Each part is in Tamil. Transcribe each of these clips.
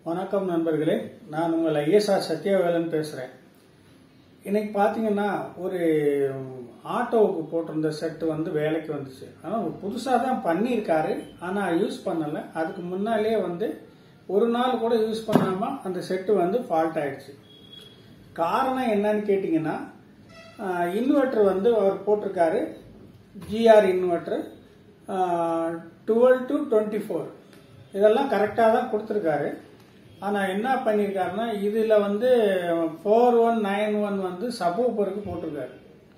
வணக்கம் நண்பர்களே நான் உங்கள் ஐஎஸ்ஆர் சத்யவேலன் பேசுகிறேன் இன்னைக்கு பார்த்தீங்கன்னா ஒரு ஆட்டோவுக்கு போட்டிருந்த செட்டு வந்து வேலைக்கு வந்துச்சு ஆனால் புதுசாக தான் பண்ணியிருக்காரு ஆனால் யூஸ் பண்ணலை அதுக்கு முன்னாலே வந்து ஒரு நாள் கூட யூஸ் பண்ணாமல் அந்த செட்டு வந்து ஃபால்ட் ஆயிடுச்சு காரணம் என்னன்னு கேட்டிங்கன்னா இன்வெர்டர் வந்து அவர் போட்டிருக்காரு GR inverter twelve to twenty four இதெல்லாம் கரெக்டாக தான் கொடுத்துருக்காரு ஆனால் என்ன பண்ணியிருக்காருன்னா இதில் வந்து ஃபோர் ஒன் நைன் ஒன் வந்து சபூப்பருக்கு போட்டிருக்காரு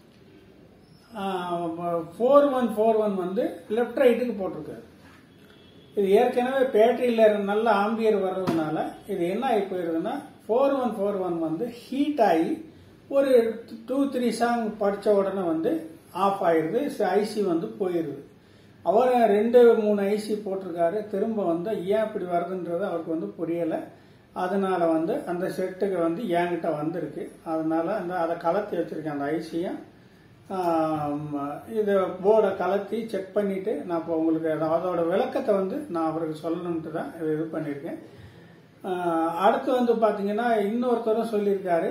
ஃபோர் ஒன் ஃபோர் ஒன் வந்து லெஃப்ட் ரைட்டுக்கு போட்டிருக்காரு இது ஏற்கனவே பேட்டரியில் நல்ல ஆம்பியர் வர்றதுனால இது என்ன ஆகி போயிருதுன்னா ஃபோர் ஒன் ஃபோர் ஒன் வந்து ஹீட் ஆகி ஒரு டூ த்ரீ சாங் படித்த உடனே வந்து ஆஃப் ஆயிடுது ஐசி வந்து போயிடுது அவர் ரெண்டு மூணு ஐசி போட்டிருக்காரு திரும்ப வந்து ஏன் இப்படி வருதுன்றது அவருக்கு வந்து புரியலை அதனால வந்து அந்த செட்டுக்கு வந்து என்கிட்ட வந்திருக்கு அதனால அந்த அதை கலத்தி வச்சிருக்கேன் அந்த ஐசியை இதை போர்டை கலத்தி செக் பண்ணிட்டு நான் இப்போ உங்களுக்கு அதோட விளக்கத்தை வந்து நான் அவருக்கு சொல்லணுன்ட்டு தான் இதை இது பண்ணியிருக்கேன் அடுத்து வந்து பார்த்தீங்கன்னா இன்னொருத்தரும் சொல்லியிருக்காரு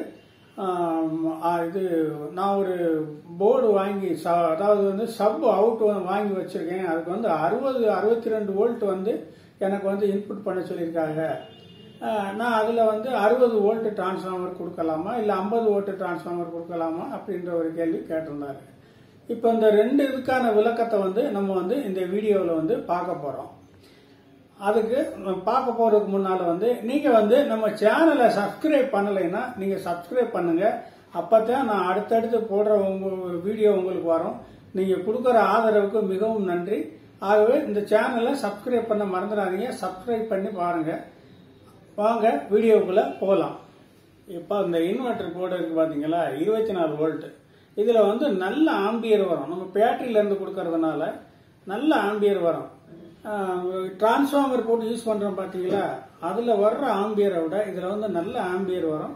இது நான் ஒரு போர்டு வாங்கி அதாவது வந்து சப் அவுட் வாங்கி வச்சிருக்கேன் அதுக்கு வந்து அறுபது அறுபத்தி ரெண்டு வோல்ட் வந்து எனக்கு வந்து இன்புட் பண்ண சொல்லியிருக்காங்க நான் அதில் வந்து அறுபது வோல்ட் டிரான்ஸ்ஃபார்மர் கொடுக்கலாமா இல்லை ஐம்பது வோல்ட் டிரான்ஸ்ஃபார்மர் கொடுக்கலாமா அப்படின்ற ஒரு கேள்வி கேட்டிருந்தாரு இப்போ இந்த ரெண்டு இதுக்கான விளக்கத்தை வந்து நம்ம வந்து இந்த வீடியோவில் வந்து பார்க்க போகிறோம் அதுக்கு பார்க்க போறதுக்கு முன்னால வந்து நீங்க வந்து நம்ம சேனலை சப்ஸ்கிரைப் பண்ணலைன்னா நீங்க சப்ஸ்கிரைப் பண்ணுங்க அப்பதான் நான் அடுத்தடுத்து போடுற உங்க வீடியோ உங்களுக்கு வரும் நீங்க கொடுக்குற ஆதரவுக்கு மிகவும் நன்றி ஆகவே இந்த சேனலை சப்ஸ்கிரைப் பண்ண மறந்துடாதீங்க சப்ஸ்கிரைப் பண்ணி பாருங்க வாங்க வீடியோக்குள்ள போகலாம் இப்போ இந்த இன்வெர்டர் போர்டு இருக்கு பாத்தீங்களா இருபத்தி நாலு வோல்ட் இதுல வந்து நல்ல ஆம்பியர் வரும் நம்ம பேட்டரியில இருந்து கொடுக்கறதுனால நல்ல ஆம்பியர் வரும் டிரான்ஸ்ஃபார்மர் போட்டு யூஸ் பண்ணுறோம் பார்த்தீங்களா அதில் வர்ற ஆம்பியரை விட இதில் வந்து நல்ல ஆம்பியர் வரும்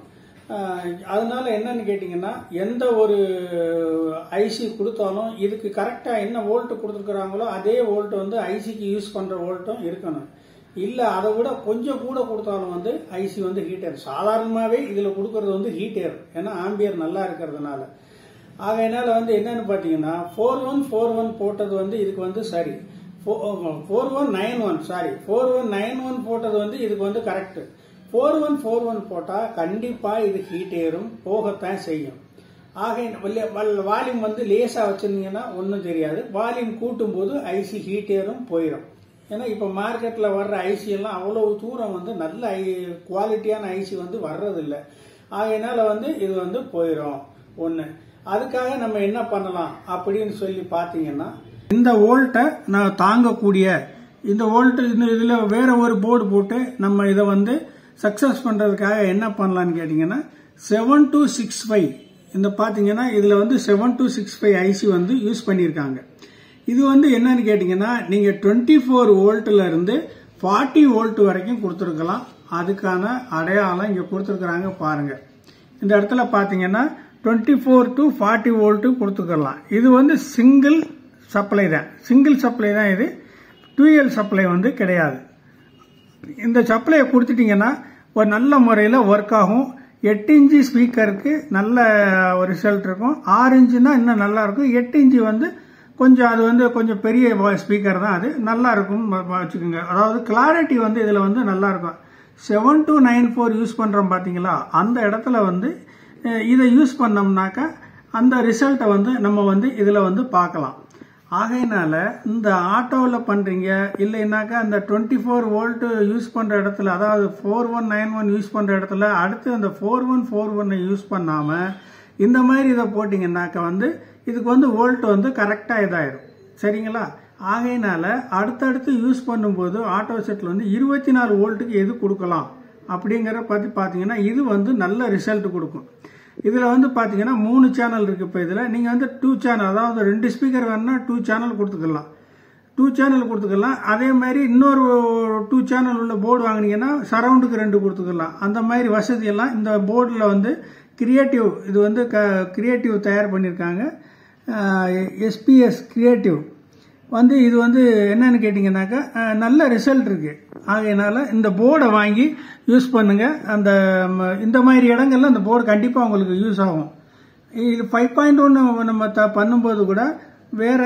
அதனால என்னன்னு கேட்டிங்கன்னா எந்த ஒரு ஐசி கொடுத்தாலும் இதுக்கு கரெக்டாக என்ன வோல்ட் கொடுத்துருக்குறாங்களோ அதே வோல்ட் வந்து ஐசிக்கு யூஸ் பண்ணுற வோல்ட்டும் இருக்கணும் இல்லை அதை விட கொஞ்சம் கூட கொடுத்தாலும் வந்து ஐசி வந்து ஹீட்டர் சாதாரணமாகவே இதில் கொடுக்கறது வந்து ஹீட்டர் ஏன்னா ஆம்பியர் நல்லா இருக்கிறதுனால ஆகையினால வந்து என்னன்னு பார்த்தீங்கன்னா ஃபோர் ஒன் ஃபோர் ஒன் போட்டது வந்து இதுக்கு வந்து சரி four one nine one sorry four one nine one போட்டது வந்து இதுக்கு வந்து correct four one four one போட்டால் கண்டிப்பாக இது ஹீட் ஏறும் போகத்தான் செய்யும் ஆக வால்யூம் வந்து லேசாக வச்சுருந்தீங்கன்னா ஒன்றும் தெரியாது வால்யூம் கூட்டும் போது ஐசி ஹீட் ஏறும் போயிடும் ஏன்னா இப்போ மார்க்கெட்டில் வர்ற ஐசி எல்லாம் அவ்வளவு தூரம் வந்து நல்ல ஐ குவாலிட்டியான ஐசி வந்து வர்றதில்லை ஆகையினால வந்து இது வந்து போயிடும் ஒன்று அதுக்காக நம்ம என்ன பண்ணலாம் அப்படின்னு சொல்லி பார்த்தீங்கன்னா இந்த வோல்ட்டை நான் தாங்கக்கூடிய இந்த வோல்ட் இதில் வேற ஒரு போர்டு போட்டு நம்ம இதை வந்து சக்சஸ் பண்ணுறதுக்காக என்ன பண்ணலான்னு கேட்டிங்கன்னா செவன் டூ சிக்ஸ் ஃபைவ் இந்த பார்த்தீங்கன்னா இதில் வந்து seven two six five IC வந்து யூஸ் பண்ணியிருக்காங்க இது வந்து என்னன்னு கேட்டிங்கன்னா நீங்கள் டுவெண்ட்டி ஃபோர் வோல்ட்டில் இருந்து ஃபார்ட்டி வோல்ட் வரைக்கும் கொடுத்துருக்கலாம் அதுக்கான அடையாளம் இங்கே கொடுத்துருக்குறாங்க பாருங்கள் இந்த இடத்துல பார்த்தீங்கன்னா twenty four to forty volt கொடுத்துக்கலாம் இது வந்து சிங்கிள் சப்ளை தான் சிங்கிள் சப்ளை தான் இது டூஎல் சப்ளை வந்து கிடையாது இந்த சப்ளையை கொடுத்துட்டீங்கன்னா ஒரு நல்ல முறையில் ஒர்க் ஆகும் எட்டு இன்ச்சு ஸ்பீக்கருக்கு நல்ல ஒரு ரிசல்ட் இருக்கும் ஆறு இன்ச்சுனா இன்னும் நல்லா இருக்கும் எட்டு இன்ச்சு வந்து கொஞ்சம் அது வந்து கொஞ்சம் பெரிய ஸ்பீக்கர் தான் அது நல்லா இருக்கும் வச்சுக்கோங்க அதாவது கிளாரிட்டி வந்து இதில் வந்து நல்லா இருக்கும் seven two nine four use பண்ணுறோம் பார்த்தீங்களா அந்த இடத்துல வந்து இதை யூஸ் பண்ணோம்னாக்கா அந்த ரிசல்ட்டை வந்து நம்ம வந்து இதில் வந்து பார்க்கலாம் ஆகையினால இந்த ஆட்டோவில் பண்ணுறீங்க இல்லைனாக்கா அந்த டுவெண்ட்டி ஃபோர் வோல்ட்டு யூஸ் பண்ணுற இடத்துல அதாவது four one nine one use பண்ணுற இடத்துல அடுத்து அந்த ஃபோர் ஒன் ஃபோர் ஒன்னை யூஸ் பண்ணாமல் இந்த மாதிரி இதை போட்டிங்கன்னாக்கா வந்து இதுக்கு வந்து வோல்ட் வந்து கரெக்டாக இதாயிரும் சரிங்களா ஆகையினால அடுத்தடுத்து யூஸ் பண்ணும்போது ஆட்டோ செட்டில் வந்து இருபத்தி நாலு வோல்ட்டுக்கு எது கொடுக்கலாம் அப்படிங்கிற பற்றி பார்த்தீங்கன்னா இது வந்து நல்ல ரிசல்ட் கொடுக்கும் இதில் வந்து பார்த்தீங்கன்னா மூணு சேனல் இருக்குது இப்போ இதில் நீங்கள் வந்து டூ சேனல் அதாவது ரெண்டு ஸ்பீக்கர் வேணுன்னா டூ சேனல் கொடுத்துக்கலாம் டூ சேனல் கொடுத்துக்கலாம் அதே மாதிரி இன்னொரு டூ சேனல் உள்ள போர்டு வாங்கினீங்கன்னா சரவுண்டுக்கு ரெண்டு கொடுத்துக்கலாம் அந்த மாதிரி வசதியெல்லாம் இந்த போர்டில் வந்து கிரியேட்டிவ் இது வந்து க கிரியேட்டிவ் தயார் பண்ணியிருக்காங்க எஸ்பிஎஸ் கிரியேட்டிவ் வந்து இது வந்து என்னன்னு கேட்டிங்கனாக்கா அஹ், நல்ல ரிசல்ட் இருக்கு ஆகையினால இந்த போர்டை வாங்கி யூஸ் பண்ணுங்க அந்த ம, இந்த மாதிரி இடங்கள்ல இந்த போர்டு கண்டிப்பாக உங்களுக்கு யூஸ் ஆகும் இது ஃபைவ் பாயிண்ட் ஒன்று நம்ம த பண்ணும்போது கூட வேற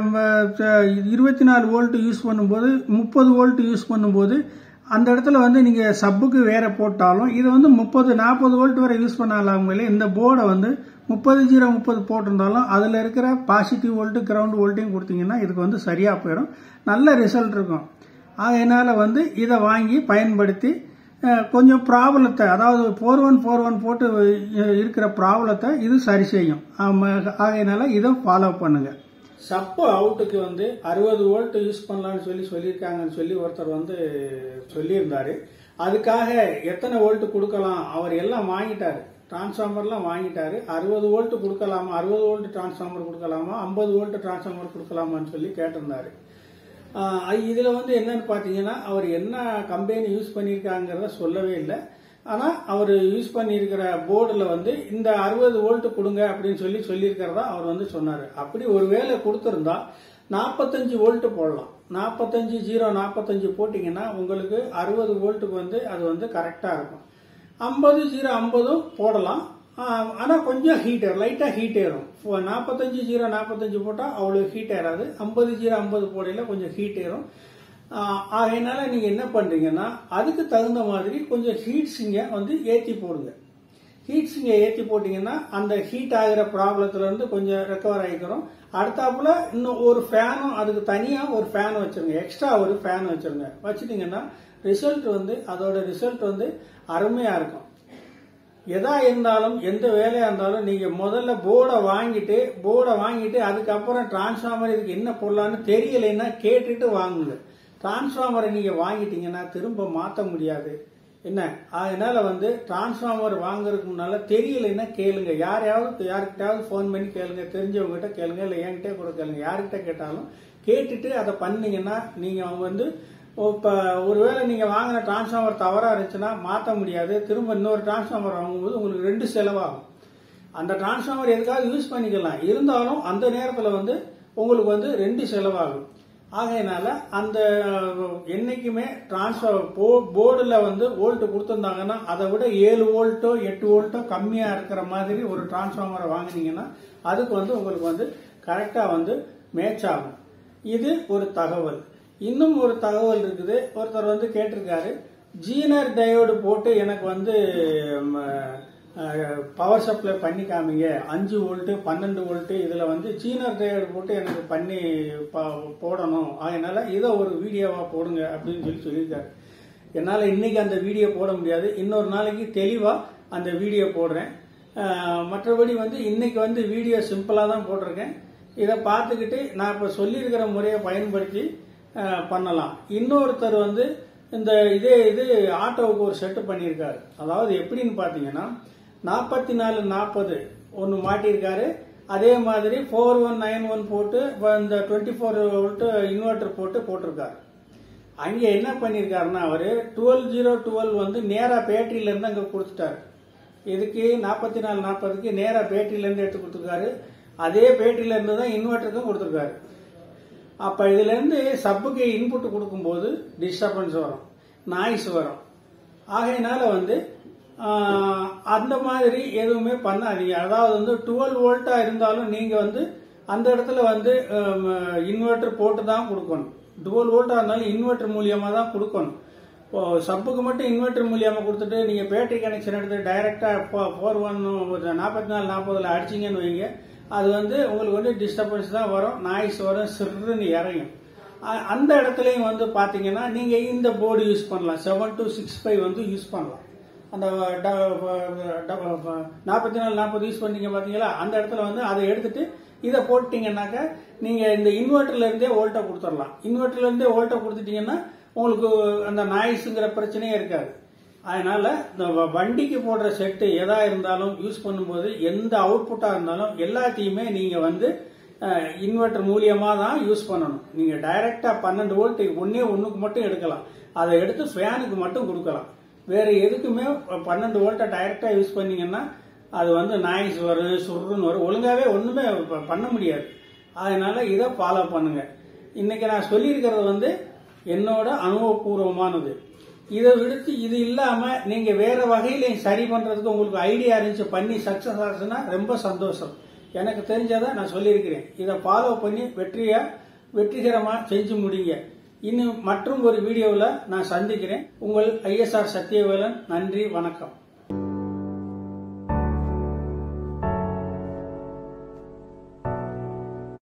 இருபத்தி நாலு வோல்ட் யூஸ் பண்ணும்போது முப்பது வோல்ட் யூஸ் பண்ணும்போது அந்த இடத்துல வந்து நீங்கள் சப்புக்கு வேற போட்டாலும் இது வந்து முப்பது நாற்பது வோல்ட் வரை யூஸ் பண்ணாலாங்களே இந்த போர்டை வந்து முப்பது ஜீரோ முப்பது போட்டிருந்தாலும் அதில் இருக்கிற பாசிட்டிவ் வோல்ட்டு கிரவுண்ட் வோல்ட்டையும் கொடுத்தீங்கன்னா இதுக்கு வந்து சரியாக போயிடும் நல்ல ரிசல்ட் இருக்கும் அதனால வந்து இதை வாங்கி பயன்படுத்தி அஹ், கொஞ்சம் ப்ராப்ளத்தை அதாவது ஃபோர் ஒன் ஃபோர் ஒன் போட்டு அஹ், இருக்கிற ப்ராப்ளத்தை இது சரி செய்யும் ஆமா, ஆகையினால இதை ஃபாலோ பண்ணுங்க சப்பு அவுட்டுக்கு வந்து அறுபது வோல்ட் யூஸ் பண்ணலாம்னு சொல்லி சொல்லியிருக்காங்கன்னு சொல்லி ஒருத்தர் வந்து சொல்லியிருந்தாரு அதுக்காக எத்தனை வோல்ட் கொடுக்கலாம் அவர் எல்லாம் வாங்கிட்டாரு டிரான்ஸ்ஃபார்மர்லாம் வாங்கிட்டாரு அறுபது வோல்ட் கொடுக்கலாமா அறுபது வோல்ட் டிரான்ஸ்ஃபார்மர் கொடுக்கலாமா ஐம்பது வோல்ட் டிரான்ஸ்ஃபார்மர் கொடுக்கலாமான்னு சொல்லி கேட்டிருந்தாரு ஆஹ் இதுல வந்து என்னன்னு பாத்தீங்கன்னா அவர் என்ன கம்பெனி யூஸ் பண்ணியிருக்காங்கிறத சொல்லவே இல்லை ஆனா அவர் யூஸ் பண்ணியிருக்கிற போர்டுல வந்து இந்த அறுபது வோல்ட் கொடுங்க அப்படின்னு சொல்லி சொல்லியிருக்கிறதா அவர் வந்து சொன்னாரு அப்படி ஒருவேளை கொடுத்திருந்தா நாற்பத்தஞ்சு வோல்ட் போடலாம் நாற்பத்தஞ்சு ஜீரோ நாற்பத்தஞ்சு போட்டீங்கன்னா உங்களுக்கு அறுபது வோல்ட்டுக்கு வந்து அது வந்து கரெக்டா இருக்கும் ஐம்பது ஜீரோ ஐம்பதும் போடலாம் ஆஹ் ஆனா கொஞ்சம் ஹீட் ஏறும் லைட்டா ஹீட் ஏறும் நாற்பத்தஞ்சு ஜீரோ நாற்பத்தஞ்சு போட்டா அவ்வளவு ஹீட் ஏறாது ஐம்பது ஜீரோ ஐம்பது போடையில கொஞ்சம் ஹீட் ஏறும் ஆஹ் ஆகையினால நீங்க என்ன பண்றீங்கன்னா அதுக்கு தகுந்த மாதிரி கொஞ்சம் ஹீட்ஸிங்க வந்து ஏத்தி போடுங்க ஹீட்ஸிங்க ஏத்தி போட்டீங்கன்னா அந்த ஹீட் ஆகிற ப்ராப்ளத்துல இருந்து கொஞ்சம் ரெக்கவர் ஆகிக்கிறோம் அடுத்தாப்புல இன்னும் ஒரு ஃபேனும் அதுக்கு தனியா ஒரு ஃபேன் வச்சிருங்க எக்ஸ்ட்ரா ஒரு ஃபேன் வச்சிருங்க வச்சுட்டீங்கன்னா ரிசல்ட் வந்து அதோட ரிசல்ட் வந்து அருமையா இருக்கும் எதா இருந்தாலும் எந்த வேலையா இருந்தாலும் நீங்க முதல்ல போர்டை வாங்கிட்டு போர்டை வாங்கிட்டு அதுக்கப்புறம் டிரான்ஸ்ஃபார்மர் இதுக்கு என்ன போடலான்னு தெரியலைன்னா கேட்டுட்டு வாங்குங்க டிரான்ஸ்ஃபார்மரை நீங்க வாங்கிட்டீங்கன்னா திரும்ப மாத்த முடியாது என்ன அதனால வந்து டிரான்ஸ்ஃபார்மர் வாங்குறதுக்கு முன்னால தெரியலைன்னா கேளுங்க யாரையாவது யாருக்கிட்டாவது ஃபோன் பண்ணி கேளுங்க தெரிஞ்சவங்க கிட்ட கேளுங்க இல்லை என்கிட்ட கூட கேளுங்க யார்கிட்ட கேட்டாலும் கேட்டுட்டு அதை பண்ணீங்கன்னா நீங்க வந்து இப்போ ஒருவேளை நீங்க வாங்கின டிரான்ஸ்ஃபார்மர் தவறா இருந்துச்சுன்னா மாற்ற முடியாது திரும்ப இன்னொரு டிரான்ஸ்ஃபார்மர் வாங்கும்போது உங்களுக்கு ரெண்டு செலவாகும் அந்த டிரான்ஸ்ஃபார்மர் எதுக்காவது யூஸ் பண்ணிக்கலாம் இருந்தாலும் அந்த நேரத்தில் வந்து உங்களுக்கு வந்து ரெண்டு செலவாகும் ஆகையினால அந்த என்னைக்குமே டிரான்ஸ்ஃபார் போர்டில் வந்து வோல்ட் கொடுத்துருந்தாங்கன்னா அதை விட ஏழு வோல்ட்டோ எட்டு வோல்ட்டோ கம்மியாக இருக்கிற மாதிரி ஒரு டிரான்ஸ்ஃபார்மரை வாங்கினீங்கன்னா அதுக்கு வந்து உங்களுக்கு வந்து கரெக்டாக வந்து மேட்ச் ஆகும் இது ஒரு தகவல் இன்னும் ஒரு தகவல் இருக்குது ஒருத்தர் வந்து கேட்டிருக்காரு ஜீனர் டயோடு போட்டு எனக்கு வந்து பவர் சப்ளை பண்ணி காமிங்க அஞ்சு வோல்ட்டு பன்னெண்டு வோல்ட்டு இதில் வந்து ஜீனர் டயோடு போட்டு எனக்கு பண்ணி ப- போடணும் அதனால இதை ஒரு வீடியோவாக போடுங்க அப்படின்னு சொல்லி சொல்லியிருக்காரு என்னால் இன்னைக்கு அந்த வீடியோ போட முடியாது இன்னொரு நாளைக்கு தெளிவாக அந்த வீடியோ போடுறேன் அஹ், மற்றபடி வந்து இன்னைக்கு வந்து வீடியோ சிம்பிளாக தான் போட்டிருக்கேன் இதை பார்த்துக்கிட்டு நான் இப்போ சொல்லியிருக்கிற முறையை பயன்படுத்தி அஹ், பண்ணலாம் இன்னொருத்தர் வந்து இந்த இதே இது ஆட்டோவுக்கு ஒரு செட்டு பண்ணியிருக்காரு அதாவது எப்படின்னு பார்த்தீங்கன்னா நாற்பத்தி நாலு நாற்பது ஒன்று மாட்டியிருக்காரு அதே மாதிரி ஃபோர் ஒன் நைன் ஒன் போட்டு இப்ப இந்த டுவெண்ட்டி ஃபோர் வோல்ட்டு இன்வெர்டர் போட்டு போட்டிருக்காரு அங்கே என்ன பண்ணியிருக்காருன்னா அவரு டுவெல் ஜீரோ டுவெல் வந்து நேராக பேட்டரியில இருந்து அங்கே கொடுத்துட்டாரு இதுக்கு நாற்பத்தி நாலு நாற்பதுக்கு நேராக பேட்டரியில இருந்து எடுத்து கொடுத்துருக்காரு அதே பேட்டரியில இருந்து தான் இன்வெர்டருக்கும் கொடுத்துருக்காரு அப்ப இதுல இருந்து சப்புக்கு இன்புட் கொடுக்கும்போது டிஸ்டர்பன்ஸ் வரும் நாய்ஸ் வரும் ஆகையினால வந்து ஆஹ், அந்த மாதிரி எதுவுமே பண்ணாதீங்க அதாவது வந்து டுவெல் வோல்ட்டா இருந்தாலும் நீங்க வந்து அந்த இடத்துல வந்து இன்வெர்டர் போட்டு தான் கொடுக்கணும் டுவெல் வோல்ட்டா இருந்தாலும் இன்வெர்டர் மூலியமா தான் கொடுக்கணும் இப்போ சப்புக்கு மட்டும் இன்வெர்டர் மூலியமா கொடுத்துட்டு நீங்க பேட்டரி கனெக்ஷன் எடுத்து டைரக்டா ஃபோர் ஒன் நாற்பத்தி நாலு நாற்பதுல அடிச்சீங்கன்னு வைங்க அது வந்து உங்களுக்கு வந்து டிஸ்டர்பன்ஸ் தான் வரும் நாய்ஸ் வரும் சிறுன்னு இறங்கும் அ- அந்த இடத்துலயும் வந்து பாத்தீங்கன்னா நீங்க இந்த போர்டு யூஸ் பண்ணலாம் செவன் to சிக்ஸ் ஃபைவ் வந்து யூஸ் பண்ணலாம் அந்த நாற்பத்தி நாலு நாற்பது யூஸ் பண்ணீங்க பாத்தீங்களா அந்த இடத்துல வந்து அதை எடுத்துட்டு இதை போட்டீங்கன்னாக்க நீங்க இந்த இன்வெர்டர்ல இருந்தே வோல்ட்டை கொடுத்துடலாம் இன்வெர்டர்ல இருந்தே வோல்ட்டை கொடுத்துட்டீங்கன்னா உங்களுக்கு அந்த நாய்ஸுங்கிற பிரச்சனையே இருக்காது அதனால இந்த வ- வண்டிக்கு போடுற செட்டு எதா இருந்தாலும் யூஸ் பண்ணும்போது எந்த அவுட்புட்டா இருந்தாலும் எல்லாத்தையுமே நீங்க வந்து இன்வெர்டர் மூலியமா தான் யூஸ் பண்ணணும் நீங்க டைரக்டா பன்னெண்டு வோல்ட் ஒன்னே ஒண்ணுக்கு மட்டும் எடுக்கலாம் அதை எடுத்து ஃபேனுக்கு மட்டும் கொடுக்கலாம் வேற எதுக்குமே பன்னெண்டு வோல்ட்டை டைரக்டா யூஸ் பண்ணீங்கன்னா அது வந்து நாய்ஸ் வரும் சுருன்னு வரும் ஒழுங்காவே ஒண்ணுமே ப- பண்ண முடியாது அதனால இதை ஃபாலோ பண்ணுங்க இன்னைக்கு நான் சொல்லியிருக்கிறது வந்து என்னோட அனுபவபூர்வமானது இதை விடுத்து இது இல்லாம நீங்க வேற வகையில சரி பண்றதுக்கு உங்களுக்கு ஐடியா இருந்துச்சு பண்ணி சக்சஸ் ஆச்சுன்னா ரொம்ப சந்தோஷம் எனக்கு தெரிஞ்சதை நான் சொல்லியிருக்கிறேன் இதை ஃபாலோ பண்ணி வெற்றியா வெற்றிகரமா செஞ்சு முடிங்க இன்னும் மற்றும் ஒரு வீடியோவில் நான் சந்திக்கிறேன் உங்கள் ஐஎஸ்ஆர் சத்யவேலன் நன்றி வணக்கம்